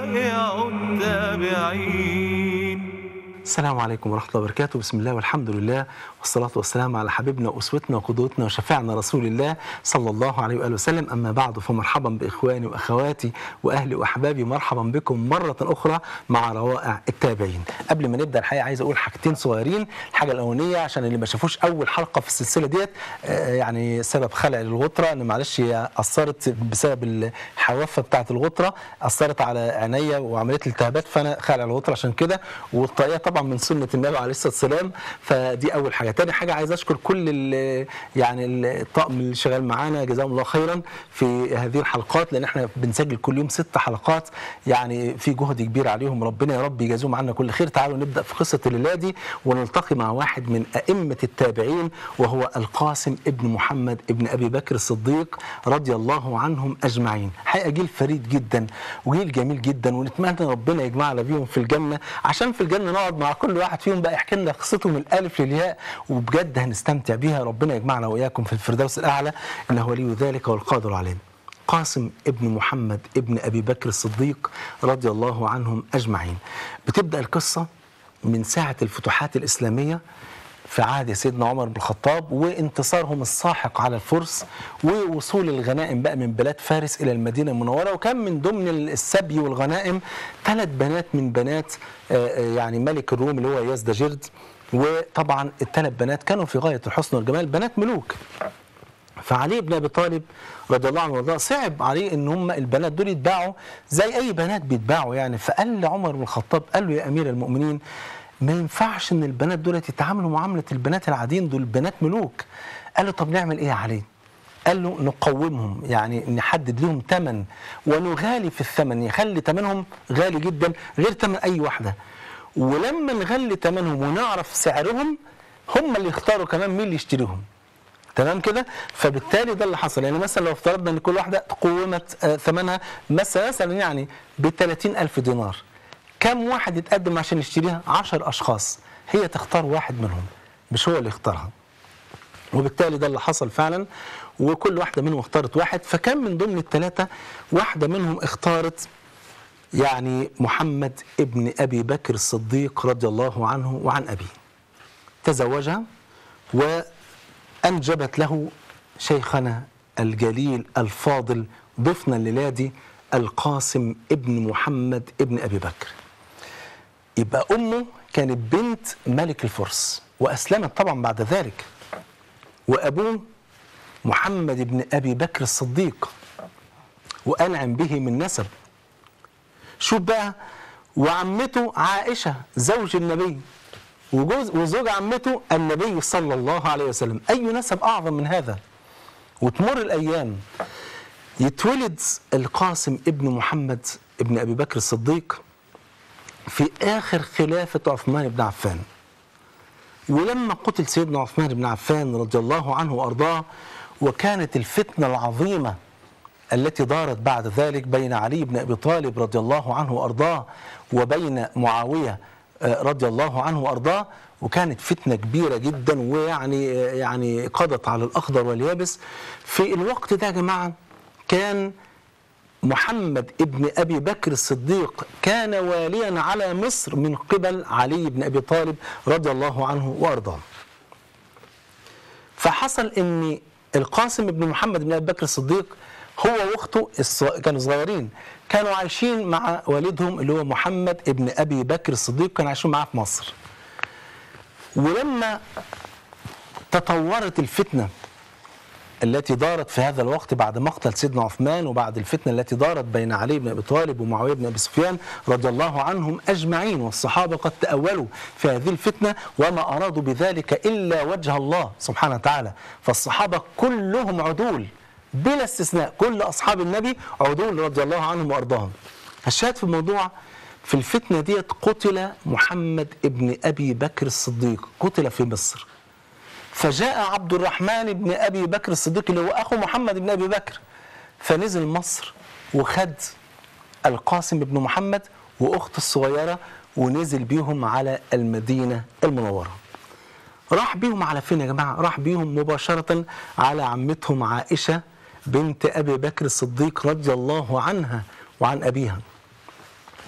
التابعين السلام عليكم ورحمة الله وبركاته بسم الله والحمد لله والصلاة والسلام على حبيبنا وأسوتنا وقدوتنا وشفيعنا رسول الله صلى الله عليه وآله وسلم أما بعد فمرحبا بإخواني وأخواتي وأهلي وأحبابي مرحبا بكم مرة أخرى مع روائع التابعين قبل ما نبدأ الحقيقة عايز أقول حاجتين صغيرين الحاجة الأولانية عشان اللي ما شافوش أول حلقة في السلسلة ديت آه، يعني سبب خلع للغطرة أن معلش هي أثرت بسبب الحوافة بتاعة الغطرة أثرت على عينيا وعملت التهابات فأنا خلع الغطرة عشان كده والطريقة طبعا من سنة النبي عليه الصلاة والسلام فدي أول حاجة تاني حاجة عايز أشكر كل ال- يعني الطاقم اللي شغال معانا جزاهم الله خيرا في هذه الحلقات لأن احنا بنسجل كل يوم ست حلقات يعني في جهد كبير عليهم ربنا يا رب يجازيهم عنا كل خير تعالوا نبدأ في قصة الليلة دي ونلتقي مع واحد من أئمة التابعين وهو القاسم ابن محمد ابن أبي بكر الصديق رضي الله عنهم أجمعين حقيقة جيل فريد جدا وجيل جميل جدا ونتمنى ربنا يجمعنا بيهم في الجنة عشان في الجنة نقعد مع كل واحد فيهم بقى يحكي لنا قصته من الألف للياء وبجد هنستمتع بيها ربنا يجمعنا وإياكم في الفردوس الأعلى إنه ولي ذلك والقادر عليه قاسم ابن محمد ابن أبي بكر الصديق رضي الله عنهم أجمعين بتبدأ القصة من ساعة الفتوحات الإسلامية في عهد سيدنا عمر بن الخطاب وانتصارهم الساحق على الفرس ووصول الغنائم بقى من بلاد فارس الى المدينه المنوره وكان من ضمن السبي والغنائم ثلاث بنات من بنات آه، آه، يعني ملك الروم اللي هو يزدجرد وطبعا الثلاث بنات كانوا في غايه الحسن والجمال بنات ملوك فعلي بن ابي طالب رضي الله عنه وارضاه صعب عليه ان هم البنات دول يتباعوا زي اي بنات بيتباعوا يعني فقال لعمر بن الخطاب قال له يا امير المؤمنين ما ينفعش ان البنات دول يتعاملوا معامله البنات العاديين دول بنات ملوك قال له طب نعمل ايه يا علي قال له نقومهم يعني نحدد لهم ثمن ونغالي في الثمن يخلي ثمنهم غالي جدا غير ثمن اي واحده ولما نغلي ثمنهم ونعرف سعرهم هم اللي يختاروا كمان مين اللي يشتريهم تمام كده فبالتالي ده اللي حصل يعني مثلا لو افترضنا ان كل واحده قومت آه، ثمنها مثلا مثلا يعني ب ألف دينار كم واحد يتقدم عشان يشتريها 10 اشخاص هي تختار واحد منهم مش هو اللي يختارها وبالتالي ده اللي حصل فعلا وكل واحده منهم اختارت واحد فكان من ضمن الثلاثه واحده منهم اختارت يعني محمد ابن ابي بكر الصديق رضي الله عنه وعن ابيه تزوجها وانجبت له شيخنا الجليل الفاضل ضيفنا الليله دي القاسم ابن محمد ابن ابي بكر يبقى امه كانت بنت ملك الفرس واسلمت طبعا بعد ذلك وابوه محمد بن ابي بكر الصديق وانعم به من نسب شوف بقى وعمته عائشه زوج النبي وجوز وزوج عمته النبي صلى الله عليه وسلم اي نسب اعظم من هذا وتمر الايام يتولد القاسم ابن محمد ابن ابي بكر الصديق في اخر خلافه عثمان بن عفان ولما قتل سيدنا عثمان بن عفان رضي الله عنه وارضاه وكانت الفتنه العظيمه التي دارت بعد ذلك بين علي بن ابي طالب رضي الله عنه وارضاه وبين معاويه آه، رضي الله عنه وارضاه وكانت فتنه كبيره جدا ويعني آه، يعني قضت على الاخضر واليابس في الوقت ده يا جماعه كان محمد ابن ابي بكر الصديق كان واليا على مصر من قبل علي بن ابي طالب رضي الله عنه وارضاه. فحصل ان القاسم بن محمد بن ابي بكر الصديق هو واخته الص- كانوا صغيرين كانوا عايشين مع والدهم اللي هو محمد ابن ابي بكر الصديق كانوا عايشين معاه في مصر. ولما تطورت الفتنه التي دارت في هذا الوقت بعد مقتل سيدنا عثمان وبعد الفتنة التي دارت بين علي بن أبي طالب ومعاوية بن أبي سفيان رضي الله عنهم أجمعين والصحابة قد تأولوا في هذه الفتنة وما أرادوا بذلك إلا وجه الله سبحانه وتعالى فالصحابة كلهم عدول بلا استثناء كل أصحاب النبي عدول رضي الله عنهم وأرضاهم الشاهد في الموضوع في الفتنة ديت قتل محمد ابن أبي بكر الصديق قتل في مصر فجاء عبد الرحمن بن ابي بكر الصديق اللي هو اخو محمد بن ابي بكر فنزل مصر وخد القاسم بن محمد واخته الصغيره ونزل بيهم على المدينه المنوره. راح بيهم على فين يا جماعه؟ راح بيهم مباشره على عمتهم عائشه بنت ابي بكر الصديق رضي الله عنها وعن ابيها.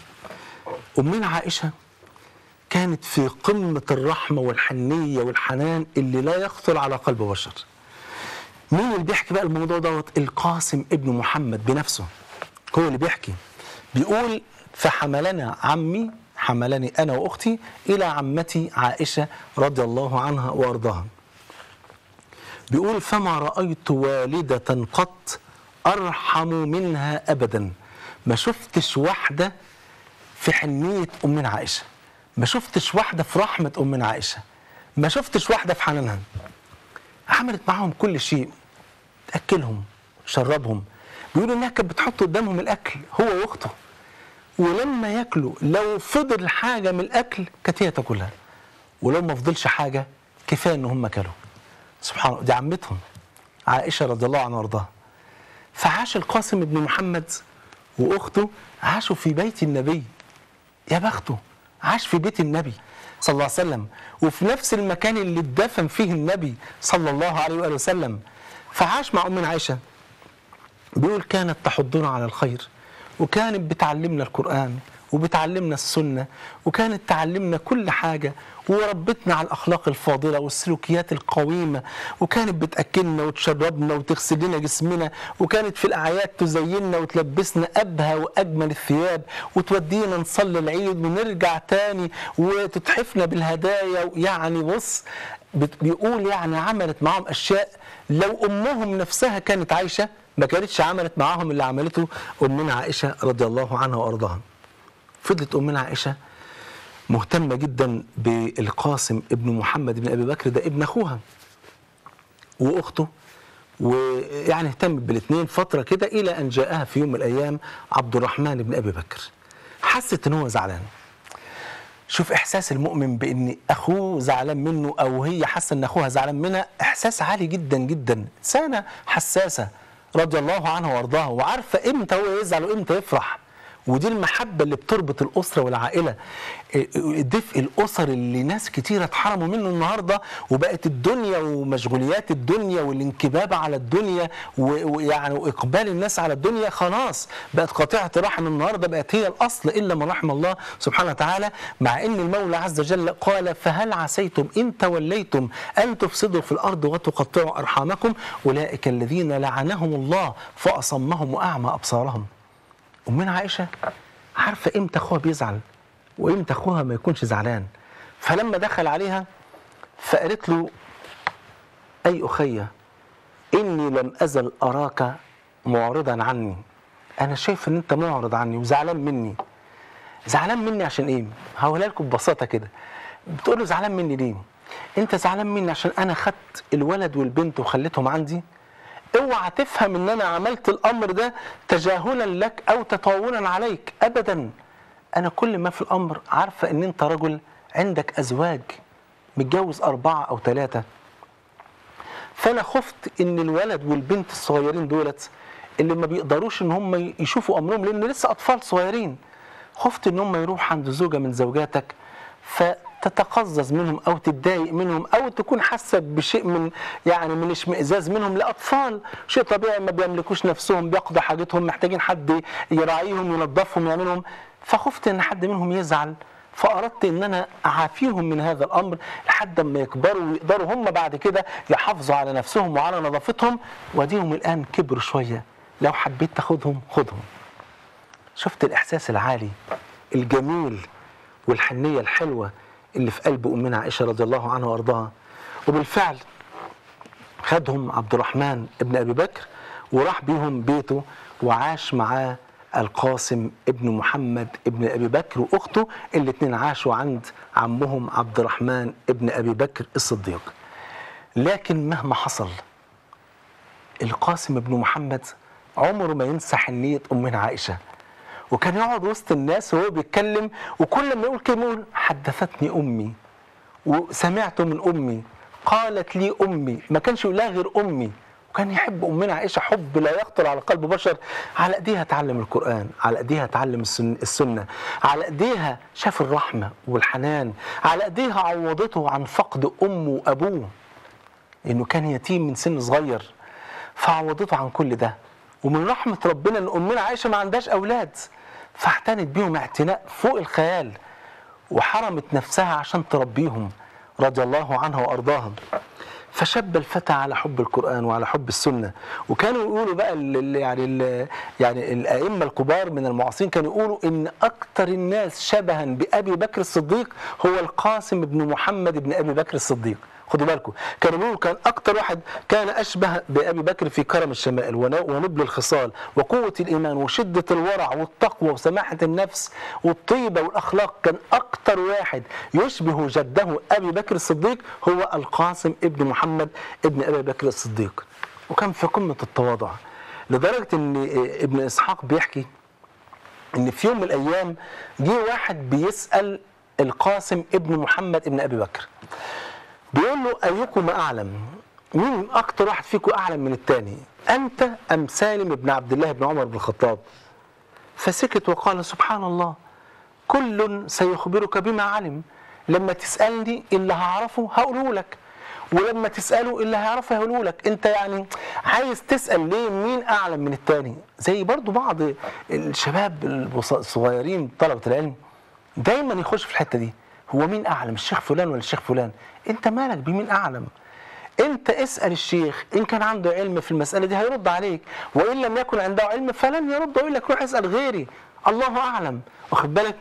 أمنا عائشة كانت في قمة الرحمة والحنية والحنان اللي لا يخطر على قلب بشر مين اللي بيحكي بقى الموضوع دوت القاسم ابن محمد بنفسه هو اللي بيحكي بيقول فحملنا عمي حملني أنا وأختي إلى عمتي عائشة رضي الله عنها وأرضاها بيقول فما رأيت والدة قط أرحم منها أبدا ما شفتش واحدة في حنية أمنا عائشة ما شفتش واحدة في رحمة أمنا عائشة ما شفتش واحدة في حنانها عملت معاهم كل شيء تأكلهم شربهم بيقولوا إنها كانت بتحط قدامهم الأكل هو وأخته ولما ياكلوا لو فضل حاجة من الأكل كانت هي تاكلها ولو ما فضلش حاجة كفاية إن هم كلوا سبحان الله دي عمتهم عائشة رضي الله عنها وارضاها فعاش القاسم بن محمد واخته عاشوا في بيت النبي يا بخته عاش في بيت النبي صلى الله عليه وسلم وفي نفس المكان اللي اتدفن فيه النبي صلى الله عليه وآله وسلم فعاش مع أمنا عائشة بيقول كانت تحضنا على الخير وكانت بتعلمنا القرآن وبتعلمنا السنة وكانت تعلمنا كل حاجة وربتنا على الأخلاق الفاضلة والسلوكيات القويمة وكانت بتأكلنا وتشربنا وتغسل لنا جسمنا وكانت في الأعياد تزيننا وتلبسنا أبهى وأجمل الثياب وتودينا نصلي العيد ونرجع تاني وتتحفنا بالهدايا يعني بص بت- بيقول يعني عملت معاهم أشياء لو أمهم نفسها كانت عايشة ما كانتش عملت معاهم اللي عملته أمنا عائشة رضي الله عنها وأرضاها فضلت أمنا عائشة مهتمة جدا بالقاسم ابن محمد بن أبي بكر ده ابن أخوها وأخته ويعني اهتمت بالاثنين فترة كده إلى أن جاءها في يوم من الأيام عبد الرحمن بن أبي بكر حست إن هو زعلان شوف إحساس المؤمن بإن أخوه زعلان منه أو هي حاسة إن أخوها زعلان منها إحساس عالي جدا جدا إنسانة حساسة رضي الله عنها وارضاها وعارفة إمتى هو يزعل وإمتى يفرح ودي المحبة اللي بتربط الأسرة والعائلة دفء الأسر اللي ناس كتيرة اتحرموا منه النهاردة وبقت الدنيا ومشغوليات الدنيا والانكباب على الدنيا و- ويعني وإقبال الناس على الدنيا خلاص بقت قاطعة رحم النهاردة بقت هي الأصل إلا من رحم الله سبحانه وتعالى مع أن المولى عز وجل قال فهل عسيتم إن توليتم أن تفسدوا في الأرض وتقطعوا أرحامكم أولئك الذين لعنهم الله فأصمهم وأعمى أبصارهم أمنا عائشة عارفة إمتى أخوها بيزعل وإمتى أخوها ما يكونش زعلان فلما دخل عليها فقالت له أي أخي إني لم أزل أراك معرضا عني أنا شايف إن أنت معرض عني وزعلان مني زعلان مني عشان إيه؟ هقولها لكم ببساطة كده بتقول له زعلان مني ليه؟ أنت زعلان مني عشان أنا خدت الولد والبنت وخليتهم عندي اوعى تفهم ان انا عملت الامر ده تجاهلا لك او تطاولا عليك ابدا انا كل ما في الامر عارفه ان انت رجل عندك ازواج متجوز اربعه او ثلاثه فانا خفت ان الولد والبنت الصغيرين دولت اللي ما بيقدروش ان هم يشوفوا امرهم لان لسه اطفال صغيرين خفت ان هم يروح عند زوجه من زوجاتك فتتقزز منهم او تتضايق منهم او تكون حاسه بشيء من يعني من اشمئزاز منهم لاطفال شيء طبيعي ما بيملكوش نفسهم بيقضوا حاجتهم محتاجين حد يراعيهم ينظفهم يعملهم فخفت ان حد منهم يزعل فاردت ان انا اعافيهم من هذا الامر لحد ما يكبروا ويقدروا هم بعد كده يحافظوا على نفسهم وعلى نظافتهم واديهم الان كبروا شويه لو حبيت تاخدهم خدهم شفت الإحساس العالي الجميل والحنية الحلوة اللي في قلب أمنا عائشة رضي الله عنها وأرضاها وبالفعل خدهم عبد الرحمن ابن أبي بكر وراح بيهم بيته وعاش معاه القاسم ابن محمد ابن أبي بكر وأخته الاتنين عاشوا عند عمهم عبد الرحمن ابن أبي بكر الصديق لكن مهما حصل القاسم ابن محمد عمره ما ينسى حنية أمنا عائشة وكان يقعد وسط الناس وهو بيتكلم وكل ما يقول كلمة يقول حدثتني أمي وسمعت من أمي قالت لي أمي ما كانش يقول لها غير أمي وكان يحب أمنا عائشة حب لا يخطر على قلب بشر على إيديها تعلم القرآن على إيديها تعلم السن السنة على إيديها شاف الرحمة والحنان على إيديها عوضته عن فقد أمه وأبوه انه كان يتيم من سن صغير فعوضته عن كل ده ومن رحمه ربنا ان امنا عائشه ما عندهاش اولاد فاعتنت بيهم اعتناء فوق الخيال وحرمت نفسها عشان تربيهم رضي الله عنها وارضاها فشب الفتى على حب القران وعلى حب السنه وكانوا يقولوا بقى ال ال يعني ال يعني الائمه الكبار من المعاصرين كانوا يقولوا ان اكثر الناس شبها بابي بكر الصديق هو القاسم بن محمد بن ابي بكر الصديق خدوا بالكم كانوا بيقولوا كان اكتر واحد كان اشبه بابي بكر في كرم الشمائل ون- ونبل الخصال وقوه الايمان وشده الورع والتقوى وسماحه النفس والطيبه والاخلاق كان اكتر واحد يشبه جده ابي بكر الصديق هو القاسم ابن محمد ابن ابي بكر الصديق وكان في قمه التواضع لدرجه ان ابن اسحاق بيحكي ان في يوم من الايام جه واحد بيسال القاسم ابن محمد ابن ابي بكر بيقول له ايكم اعلم مين اكتر واحد فيكم اعلم من الثاني انت ام سالم بن عبد الله بن عمر بن الخطاب فسكت وقال سبحان الله كل سيخبرك بما علم لما تسالني اللي هعرفه هقوله لك ولما تساله اللي هيعرفه هيقوله لك انت يعني عايز تسال ليه مين اعلم من الثاني زي برضو بعض الشباب البص- الصغيرين طلبه العلم دايما يخش في الحته دي هو مين اعلم الشيخ فلان ولا الشيخ فلان انت مالك بمين اعلم انت اسال الشيخ ان كان عنده علم في المساله دي هيرد عليك وان لم يكن عنده علم فلن يرد ويقول لك روح اسال غيري الله اعلم واخد بالك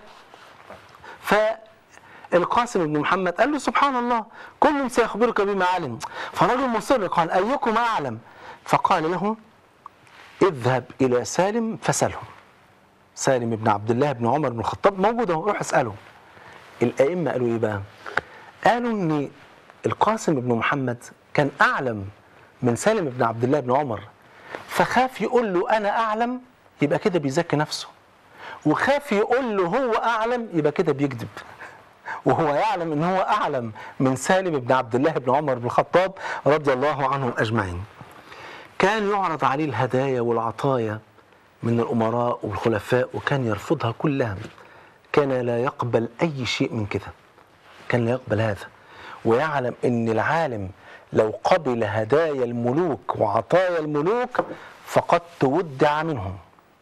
فالقاسم بن محمد قال له سبحان الله كل سيخبرك بما علم فالرجل مصر قال ايكم اعلم فقال له اذهب الى سالم فسله سالم بن عبد الله بن عمر بن الخطاب موجود اهو روح اساله الائمه قالوا ايه بقى قالوا ان القاسم بن محمد كان اعلم من سالم بن عبد الله بن عمر فخاف يقول له انا اعلم يبقى كده بيزكي نفسه وخاف يقول له هو اعلم يبقى كده بيكذب وهو يعلم ان هو اعلم من سالم بن عبد الله بن عمر بن الخطاب رضي الله عنهم اجمعين كان يعرض عليه الهدايا والعطايا من الامراء والخلفاء وكان يرفضها كلها كان لا يقبل اي شيء من كده كان لا يقبل هذا ويعلم ان العالم لو قبل هدايا الملوك وعطايا الملوك فقد تودع منهم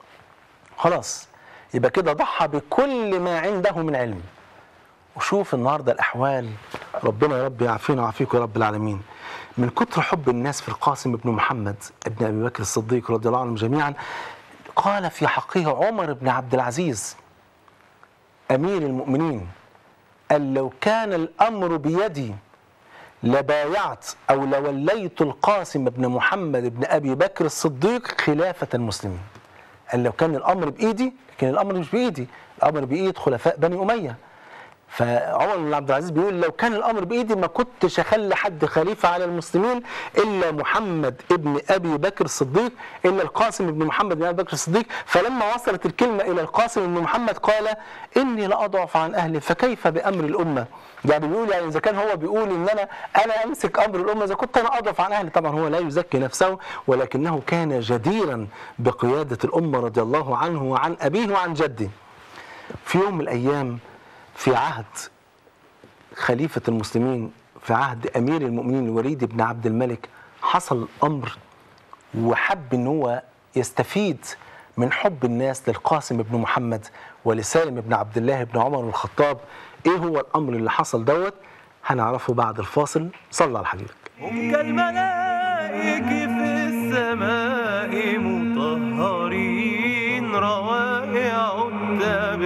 خلاص يبقى كده ضحى بكل ما عنده من علم وشوف النهارده الاحوال ربنا يا رب يعافينا ويعافيكم يا رب العالمين من كتر حب الناس في القاسم بن محمد ابن ابي بكر الصديق رضي الله عنهم جميعا قال في حقه عمر بن عبد العزيز امير المؤمنين قال لو كان الامر بيدي لبايعت او لوليت القاسم بن محمد بن ابي بكر الصديق خلافه المسلمين قال لو كان الامر بايدي لكن الامر مش بايدي الامر بايد خلفاء بني اميه فعمر بن عبد العزيز بيقول لو كان الامر بايدي ما كنتش اخلي حد خليفه على المسلمين الا محمد ابن ابي بكر الصديق الا القاسم بن محمد بن ابي بكر الصديق فلما وصلت الكلمه الى القاسم بن محمد قال اني لاضعف عن اهلي فكيف بامر الامه يعني بيقول يعني اذا كان هو بيقول ان انا انا امسك امر الامه اذا كنت انا اضعف عن اهلي طبعا هو لا يزكي نفسه ولكنه كان جديرا بقياده الامه رضي الله عنه وعن ابيه وعن جده في يوم من الايام في عهد خليفة المسلمين في عهد أمير المؤمنين الوليد بن عبد الملك حصل أمر وحب أن هو يستفيد من حب الناس للقاسم بن محمد ولسالم بن عبد الله بن عمر بن الخطاب إيه هو الأمر اللي حصل دوت هنعرفه بعد الفاصل صلى على حبيبك هم كالملائك في السماء